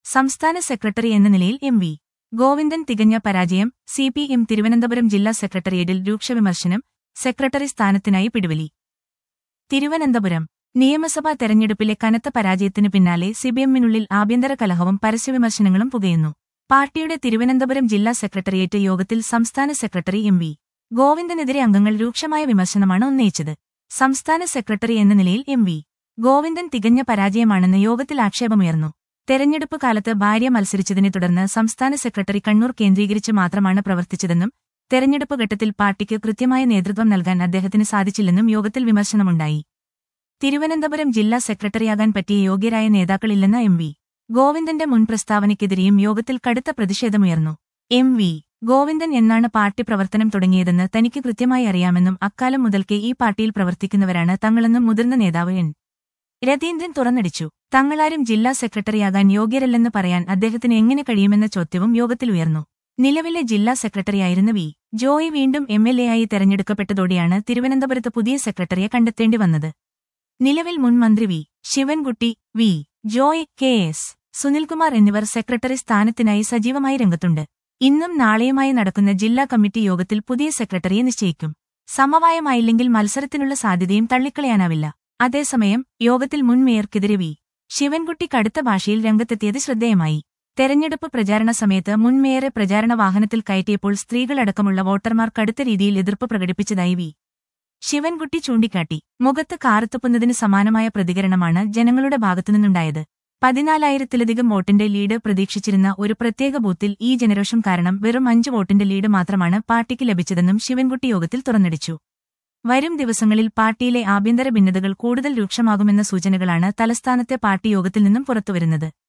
സംസ്ഥാന സെക്രട്ടറി എന്ന നിലയിൽ എം വി ഗോവിന്ദൻ തികഞ്ഞ പരാജയം സി പി എം തിരുവനന്തപുരം ജില്ലാ സെക്രട്ടേറിയറ്റിൽ രൂക്ഷ വിമർശനം സെക്രട്ടറി സ്ഥാനത്തിനായി പിടിവലി തിരുവനന്തപുരം നിയമസഭാ തെരഞ്ഞെടുപ്പിലെ കനത്ത പരാജയത്തിനു പിന്നാലെ സിപിഎമ്മിനുള്ളിൽ ആഭ്യന്തര കലഹവും പരസ്യവിമർശനങ്ങളും പുകയുന്നു പാർട്ടിയുടെ തിരുവനന്തപുരം ജില്ലാ സെക്രട്ടേറിയറ്റ് യോഗത്തിൽ സംസ്ഥാന സെക്രട്ടറി എം വി ഗോവിന്ദനെതിരെ അംഗങ്ങൾ രൂക്ഷമായ വിമർശനമാണ് ഉന്നയിച്ചത് സംസ്ഥാന സെക്രട്ടറി എന്ന നിലയിൽ എം വി ഗോവിന്ദൻ തികഞ്ഞ പരാജയമാണെന്ന് യോഗത്തിൽ ആക്ഷേപമുയർന്നു തെരഞ്ഞെടുപ്പ് കാലത്ത് ഭാര്യ മത്സരിച്ചതിനെ തുടർന്ന് സംസ്ഥാന സെക്രട്ടറി കണ്ണൂർ കേന്ദ്രീകരിച്ച് മാത്രമാണ് പ്രവർത്തിച്ചതെന്നും തെരഞ്ഞെടുപ്പ് ഘട്ടത്തിൽ പാർട്ടിക്ക് കൃത്യമായ നേതൃത്വം നൽകാൻ അദ്ദേഹത്തിന് സാധിച്ചില്ലെന്നും യോഗത്തിൽ വിമർശനമുണ്ടായി തിരുവനന്തപുരം ജില്ലാ സെക്രട്ടറിയാകാൻ പറ്റിയ യോഗ്യരായ നേതാക്കളില്ലെന്ന എം വി ഗോവിന്ദന്റെ മുൻ പ്രസ്താവനയ്ക്കെതിരെയും യോഗത്തിൽ കടുത്ത പ്രതിഷേധമുയർന്നു എം വി ഗോവിന്ദൻ എന്നാണ് പാർട്ടി പ്രവർത്തനം തുടങ്ങിയതെന്ന് തനിക്ക് കൃത്യമായി അറിയാമെന്നും അക്കാലം മുതൽക്കേ ഈ പാർട്ടിയിൽ പ്രവർത്തിക്കുന്നവരാണ് തങ്ങളെന്നും മുതിർന്ന നേതാവ് എൻ രതീന്ദ്രൻ തുറന്നടിച്ചു തങ്ങളാരും ജില്ലാ സെക്രട്ടറിയാകാൻ യോഗ്യരല്ലെന്ന് പറയാൻ അദ്ദേഹത്തിന് എങ്ങനെ കഴിയുമെന്ന ചോദ്യവും യോഗത്തിൽ ഉയർന്നു നിലവിലെ ജില്ലാ സെക്രട്ടറിയായിരുന്ന വി ജോയ് വീണ്ടും എം എൽ എ ആയി തെരഞ്ഞെടുക്കപ്പെട്ടതോടെയാണ് തിരുവനന്തപുരത്ത് പുതിയ സെക്രട്ടറിയെ കണ്ടെത്തേണ്ടി വന്നത് നിലവിൽ മുൻ മന്ത്രി V Sivankutty V Joy K S Sunilkumar എന്നിവർ സെക്രട്ടറി സ്ഥാനത്തിനായി സജീവമായി രംഗത്തുണ്ട് ഇന്നും നാളെയുമായി നടക്കുന്ന ജില്ലാ കമ്മിറ്റി യോഗത്തിൽ പുതിയ സെക്രട്ടറിയെ നിശ്ചയിക്കും സമവായമായില്ലെങ്കിൽ മത്സരത്തിനുള്ള സാധ്യതയും തള്ളിക്കളയാനാവില്ല അതേസമയം യോഗത്തിൽ മുൻ മേയർക്കെതിരെ വി ശിവൻകുട്ടി കടുത്ത ഭാഷയിൽ രംഗത്തെത്തിയത് ശ്രദ്ധേയമായി തെരഞ്ഞെടുപ്പ് പ്രചാരണ സമയത്ത് മുൻ മേയറെ പ്രചാരണ വാഹനത്തിൽ കയറ്റിയപ്പോൾ സ്ത്രീകളടക്കമുള്ള വോട്ടർമാർ കടുത്ത രീതിയിൽ എതിർപ്പ് പ്രകടിപ്പിച്ചതായി വി ശിവൻകുട്ടി ചൂണ്ടിക്കാട്ടി മുഖത്ത് കാറത്തുപ്പുന്നതിന് സമാനമായ പ്രതികരണമാണ് ജനങ്ങളുടെ ഭാഗത്തുനിന്നുണ്ടായത് പതിനാലായിരത്തിലധികം വോട്ടിന്റെ ലീഡ് പ്രതീക്ഷിച്ചിരുന്ന ഒരു പ്രത്യേക ബൂത്തിൽ ഈ ജനരോഷം കാരണം വെറും അഞ്ച് വോട്ടിന്റെ ലീഡ് മാത്രമാണ് പാർട്ടിക്ക് ലഭിച്ചതെന്നും ശിവൻകുട്ടി യോഗത്തിൽ തുറന്നടിച്ചു വരും ദിവസങ്ങളിൽ പാർട്ടിയിലെ ആഭ്യന്തര ഭിന്നതകൾ കൂടുതൽ രൂക്ഷമാകുമെന്ന സൂചനകളാണ് തലസ്ഥാനത്തെ പാർട്ടി യോഗത്തിൽ നിന്നും പുറത്തുവരുന്നത്